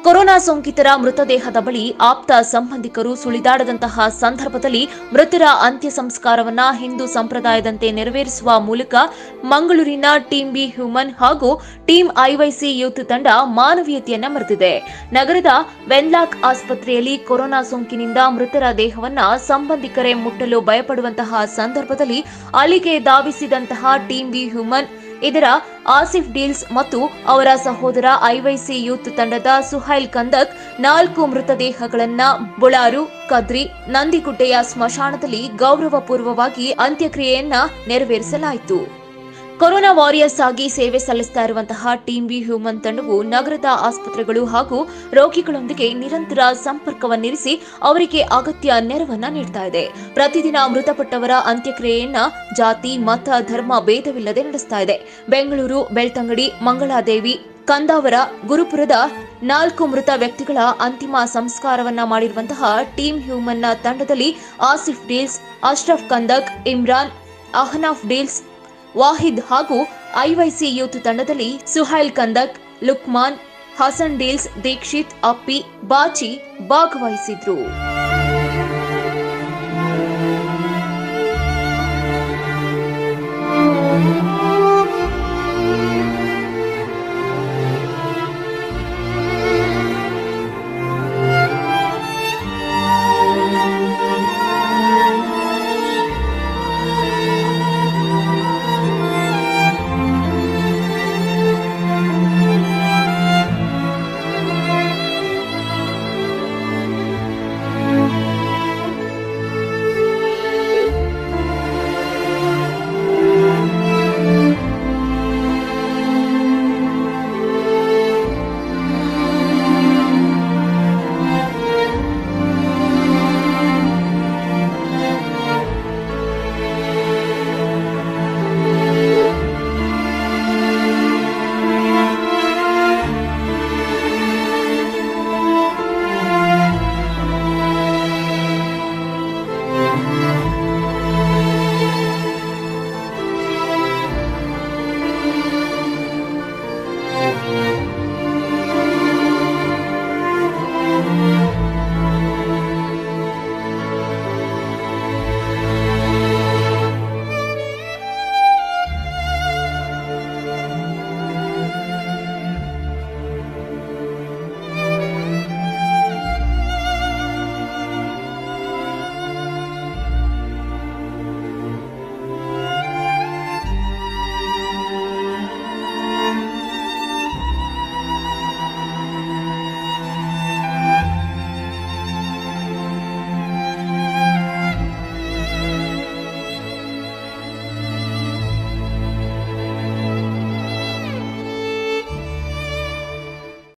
corona ಸೋಂಕಿತರ ಮೃತದೇಹದ ಬಳಿ ಆಪ್ತ ಸಂಬಂಧಿಕರು ಸುಳಿದಾಡದಂತಹ ಸಂದರ್ಭದಲ್ಲಿ ಮೃತರ ಅಂತ್ಯ ಸಂಸ್ಕಾರವನ್ನ ಹಿಂದೂ ಸಂಪ್ರದಾಯದಂತೆ ನೆರವೇರಿಸುವ ಮೂಲಕ ಮಂಗಳೂರಿನ ಟೀಂ ಬಿ ಹ್ಯೂಮನ್ ಹಾಗೂ ಟೀಂ ಐವೈಸಿ ಯೂತ್ ತಂಡ ಮಾನವೀಯತೆಯನ್ನ ಮೆರೆದಿದೆ ನಗರದ ವೆನ್ಲಾಕ್ ಆಸ್ಪತ್ರೆಯಲ್ಲಿ ಕೊರೋನಾ ಸೋಂಕಿನಿಂದ ಮೃತರ ದೇಹವನ್ನ ಸಂಬಂಧಿಕರೇ ಮುಟ್ಟಲು ಭಯಪಡುವಂತಹ ಸಂದರ್ಭದಲ್ಲಿ ಅಲ್ಲಿಗೆ ಧಾವಿಸಿದಂತಹ ಟೀಂ ಬಿ ಹ್ಯೂಮನ್ ಇದರ ಆಸಿಫ್ ಡೀಲ್ಸ್ ಮತ್ತು ಅವರ ಸಹೋದರ ಐವೈಸಿ ಯೂತ್ ತಂಡದ ಸುಹೈಲ್ ಕಂದಕ್ ನಾಲ್ಕು ಮೃತದೇಹಗಳನ್ನ ಬುಳಾರು ಕದ್ರಿ ನಂದಿಗುಡ್ಡೆಯ ಸ್ಮಶಾನದಲ್ಲಿ ಗೌರವಪೂರ್ವವಾಗಿ ಅಂತ್ಯಕ್ರಿಯೆಯನ್ನ ನೆರವೇರಿಸಲಾಯಿತು ಕೊರೋನಾ ವಾರಿಯರ್ಸ್ ಆಗಿ ಸೇವೆ ಸಲ್ಲಿಸ್ತಾ ಇರುವಂತಹ ಟೀಂ ಬಿ ಹ್ಯೂಮನ್ ತಂಡವು ನಗರದ ಆಸ್ಪತ್ರೆಗಳು ಹಾಗೂ ರೋಗಿಗಳೊಂದಿಗೆ ನಿರಂತರ ಸಂಪರ್ಕವನ್ನಿರಿಸಿ ಅವರಿಗೆ ಅಗತ್ಯ ನೆರವನ್ನ ನೀಡ್ತಾ ಇದೆ ಪ್ರತಿದಿನ ಮೃತಪಟ್ಟವರ ಅಂತ್ಯಕ್ರಿಯೆಯನ್ನ ಜಾತಿ ಮತ ಧರ್ಮ ಭೇದವಿಲ್ಲದೆ ನಡೆಸ್ತಾ ಇದೆ ಬೆಂಗಳೂರು ಬೆಳ್ತಂಗಡಿ ಮಂಗಳಾದೇವಿ ಕಂದಾವರ ಗುರುಪುರದ ನಾಲ್ಕು ಮೃತ ವ್ಯಕ್ತಿಗಳ ಅಂತಿಮ ಸಂಸ್ಕಾರವನ್ನ ಮಾಡಿರುವಂತಹ ಟೀಂ ಹ್ಯೂಮನ್ನ ತಂಡದಲ್ಲಿ ಆಸಿಫ್ ಡೀಲ್ಸ್ ಅಶ್ರಫ್ ಕಂದಕ್ ಇಮ್ರಾನ್ ಅಹನಾಫ್ ಡೀಲ್ಸ್ ವಾಹಿದ್ ಹಾಗೂ ಐವೈಸಿ ಯೂತ್ ತಂಡದಲ್ಲಿ ಸುಹೈಲ್ ಕಂದಕ್ ಲುಕ್ಮಾನ್ ಹಸನ್ ಡೀಲ್ಸ್ ದೀಕ್ಷಿತ್ ಅಪ್ಪಿ ಬಾಚಿ ಭಾಗವಹಿಸಿದ್ರು